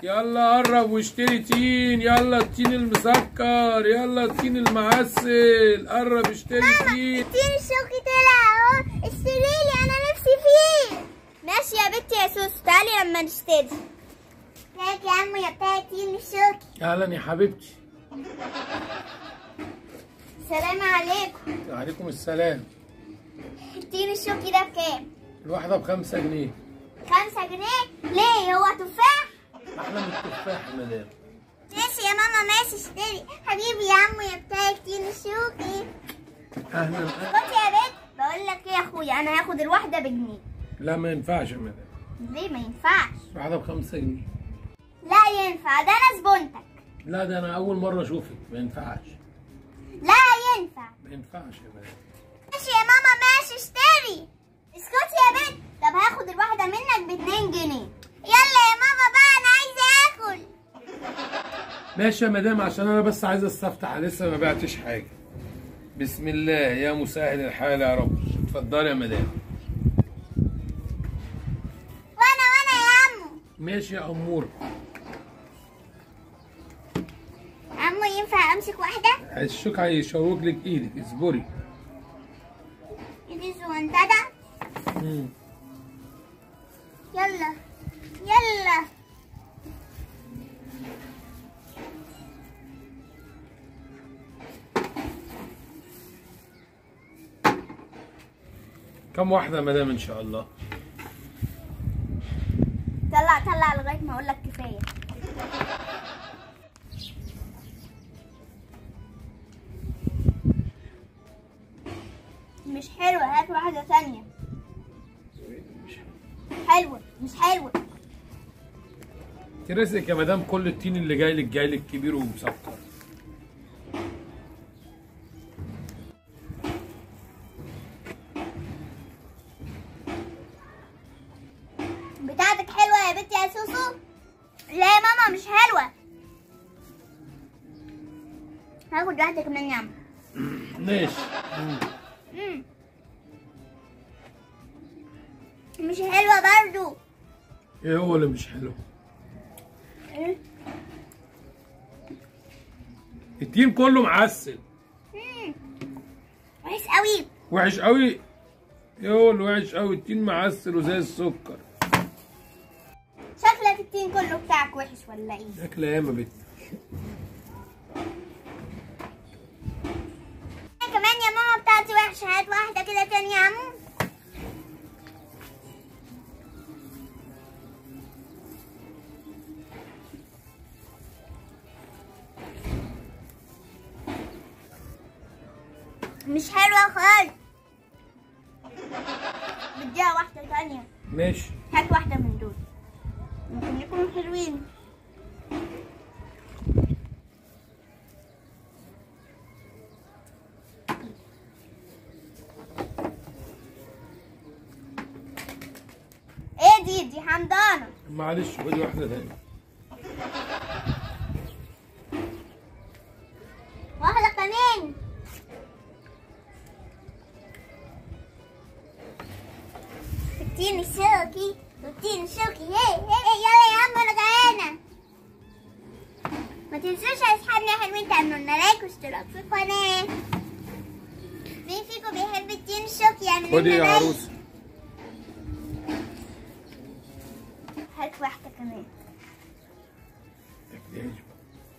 يلا قرب واشتري تين يلا التين المسكر يلا التين المعسل قرب اشتري تين التين الشوكي طلع اهو اشتري لي انا نفسي فيه ماشي يا بنتي يا سوسو تعالي لما نشتري هيك يا عمو يا بتاع التين الشوكي اهلا يا حبيبتي سلام عليكم وعليكم السلام التين الشوكي ده بكام؟ الواحدة بخمسة جنيه خمسة جنيه ليه هو تفاح؟ أحلى من التفاح يا مدام ماشي يا ماما ماشي اشتري حبيبي يا عمو يا بتاع التين الشوكي أهلا أهلا. خد يا بنت بقول لك ايه يا اخويا انا هاخد الواحدة بجنيه لا ما ينفعش يا مدام ليه ما ينفعش؟ الواحدة بخمسة جنيه لا ينفع ده انا زبونتك لا ده أنا أول مرة أشوفك ما ينفعش لا ينفع ما ينفعش يا مدام ماشي يا ماما ماشي اشتري اسكتي يا بنت طب هاخد الواحدة منك باتنين جنيه يلا يا ماما بقى انا عايزة اكل ماشي يا مدام عشان أنا بس عايز أستفتح لسه ما بعتش حاجة بسم الله يا مسهل الحال يا رب اتفضلي يا مدام وانا وانا يا عمو ماشي يا أمور عمو ينفع امسك واحدة الشوك هيشوك لك إيدك اصبري ايدي صغنططة مم. يلا يلا كم واحدة يا مدام إن شاء الله طلع طلع لغاية ما اقول لك كفاية مش حلوة هات واحدة ثانية حلوة مش حلوة ترزقك يا مدام كل التين اللي جاي لك جاي لك كبير ومسكر بتاعتك حلوة يا بنتي يا سوسو لا يا ماما مش حلوة هاخد واحدة كمان يا عم ماشي مم. مم. مش حلوة برضو ايه هو اللي مش حلو مم. التين كله معسل مم. وحش قوي وحش قوي ايه هو اللي وحش قوي التين معسل وزي السكر شكلك التين كله بتاعك وحش ولا ايه اكل ياما بت أنا كمان يا ماما بتاعتي وحشة هات واحدة كده تاني يا عمو مش حلوة خالص بديها واحدة تانية ماشي هات واحدة من دول ممكن يكونوا حلوين ايه دي دي حمضانة معلش خدي واحده تانية واحدة كمان التين الشوكي التين الشوكي هي هي يلا يا عم انا جعانة ما تنسوش يا اصحابنا يا حلوين تعملوا لنا لايك واشتراك في القناة مين فيكم بيحب التين الشوكي يعمل خدي لنا يا لايك عروسه هات واحدة كمان تاكليهاش بقى.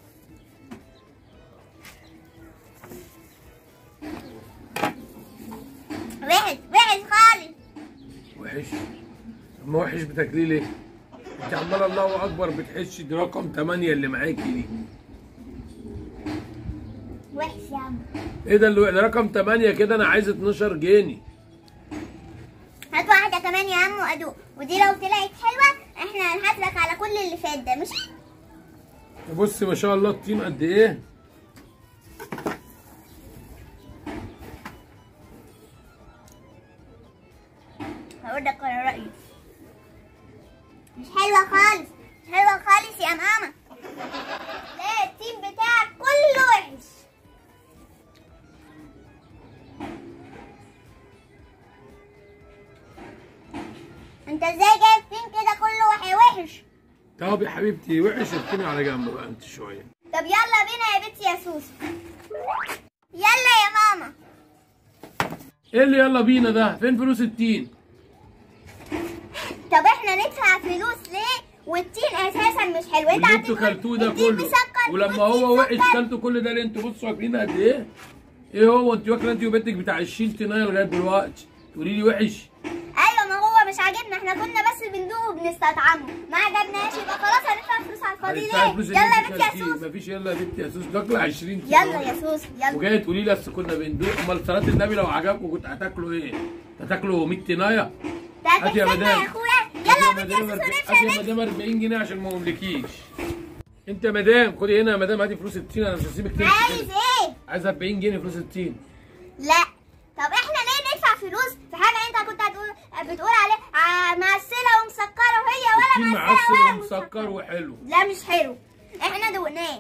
وحش وحش خالص وحش اما وحش بتاكليه ليه انت عمال الله اكبر بتحشي دي رقم 8 اللي معاكي دي وحش يا عم ايه ده اللي ده رقم 8 كده انا عايز 12 جنيه هات واحدة كمان يا عم وادوق ودي لو طلعت حلوة احنا هنحاسبك على كل اللي فات ده مش بص ما شاء الله التين قد ايه هقول لك على رأيي مش حلوة خالص مش حلوة خالص يا ماما لا التيم بتاعك كله وحش انت ازاي جايب تيم كده كله وح- وحش طب يا حبيبتي وحش اركني على جنب بقى انت شويه طب يلا بينا يا بنتي يا سوسو يلا يا ماما ايه اللي يلا بينا ده فين فلوس التين طب احنا ندفع فلوس ليه والتين اساسا مش حلو انت واللي انتوا هتقول كلتوه ده التين كله مسكر ولما والتين هو وحش مسكر. كلتوا كل ده ليه انتوا بصوا واكلين قد ايه ايه هو انت واكله انت وبنتك بتاع 20 تنايه لغايه دلوقتي تقولي لي وحش ايوه ما هو مش عاجبنا احنا كنا بس بندوق وبنستطعمه ما عجبناش يبقى خلاص هندفع فلوس على الفاضي هتدفعي ليه فلوس يلا اللي يا انت بنتي يا كلتيه. سوسو مفيش يلا يا بنتي يا سوسو تاكلوا 20 كيلو يلا يا سوسو يلا وجايه تقولي لي اصل كنا بندوق امال صلاه النبي لو عجبكم كنت هتاكلوا ايه؟ هتاكلوا 100 تنايه تعالى هات يا تستنى مدام. يا اخويا يلا يا بنتي يا سوسو هات نمشي يا نمشي مدام 40 جنيه عشان ما املكيش انت يا مدام خدي هنا يا مدام هاتي فلوس التين انا مش هسيبك تمشي عايز كده ايه عايز 40 جنيه فلوس التين لا طب احنا ليه ندفع فلوس في حاجه انت كنت هتقول بتقول عليها ع- معسله ومسكره وهي التين ولا معسله معسل ولا ومسكر وحلو لا مش حلو احنا دقناه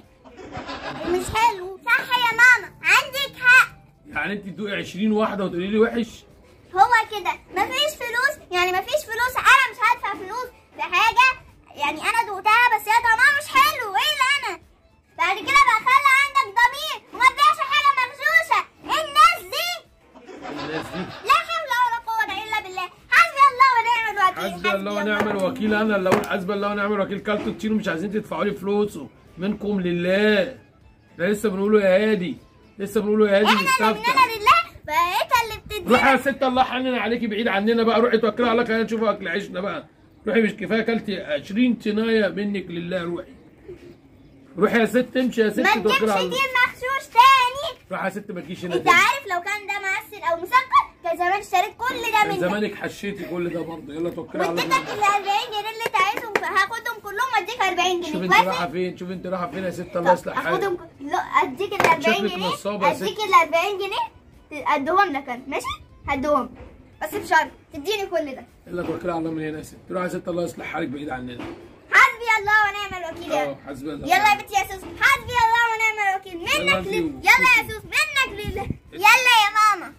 مش حلو صح يا ماما عندك حق يعني انت تدوقي 20 واحده وتقولي لي وحش هو كده مفيش فلوس يعني مفيش فلوس انا مش هدفع فلوس في حاجه يعني انا دقتها بس هي طعمها مش حلو ايه اللي انا بعد كده بقى خلي عندك ضمير وما تبيعش حاجه مغشوشه الناس دي الناس دي لا حول ولا قوه الا بالله حسبي الله ونعم الوكيل حسبي الله ونعم الوكيل انا اللي اقول حسبي الله ونعم الوكيل كلتوا التين ومش عايزين تدفعوا لي فلوسه منكم لله ده لسه بنقوله يا هادي لسه بنقوله يا هادي احنا مستفتح مننا لله بقيت اللي بتدينا روحي يا ست الله حنن عليكي بعيد عننا بقى روحي توكلي على الله خلينا نشوف اكل عيشنا بقى روحي مش كفايه اكلتي 20 تنايه منك لله روحي روحي يا ست امشي يا ست ما توكلي تجيبش على دين الله مخشوش تاني روحي يا ست ما تجيش هنا انت تاني عارف لو كان ده معسل او مسكر كان زمان اشتريت كل ده كان منك زمانك حشيتي كل ده برضه يلا توكلي على واديتك الله ال 40 جنيه اللي انت عايزهم هاخدهم كلهم واديك 40 شوف جنيه انت رايحه توافق؟ فين شوف انت رايحه فين يا ست الله يصلح حالك اخدهم ك- لا اديك ال 40 شكلك جنيه نصابة يا ست. اديك ال 40 جنيه ادهم لك انا ماشي؟ هدهم بس بشرط تديني كل ده يلا توكلي على الله من هنا يا ست روحي يا ست الله يصلح حالك بعيد عننا حسبي الله ونعم الوكيل يا اه حسبي الله يلا يا بنتي يا سوس حسبي الله ونعم الوكيل يلا منك انتي لله و- يلا يا سوس منك لله يلا يا ماما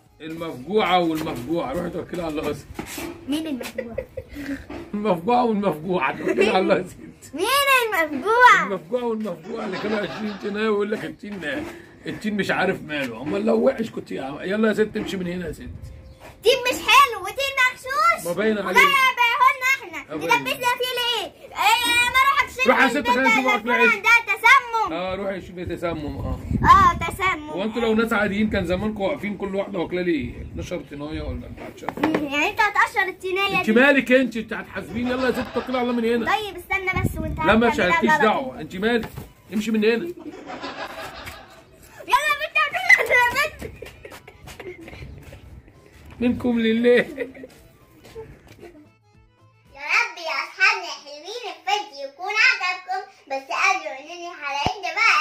المفجوعه والمفجوعه روحي توكلي على الله يا ست مين المفجوع؟ المفجوعه والمفجوعه توكلي على الله يا ست مين المفجوع؟ المفجوعه والمفجوعه اللي كانوا 20 تنايه ويقول لك التين التين مش عارف ماله امال لو وحش كنت يلا يا ست امشي من هنا يا ست تيم مش حلو وتيم مغشوش ما باين عليك. وجاي يبيعهولنا احنا ما باين. تدبسنا فيه ليه؟ ايه ما اروح اشتري روح يا من ست البيت خلينا نشوف ده أكل يكون عيش. عندها تسمم اه روحي شوفي تسمم اه اه تسمم هو انتوا لو ناس عاديين كان زمانكم واقفين كل واحده واكله لي 12 تنايه ولا انت عارفه يعني انت هتقشر التينية انت دي مالك انت انت هتحاسبيني يلا يا ست توكلي على الله من هنا طيب استنى بس وانت لا مش هتعملها هلكيش غلط. دعوه انت مالك امشي من هنا يلا يا بنت هتعملها يا بنت منكم لله يا رب يا اصحابنا حلوين الفيديو يكون عجبكم بس قبل ما ننهي حلقتنا بقى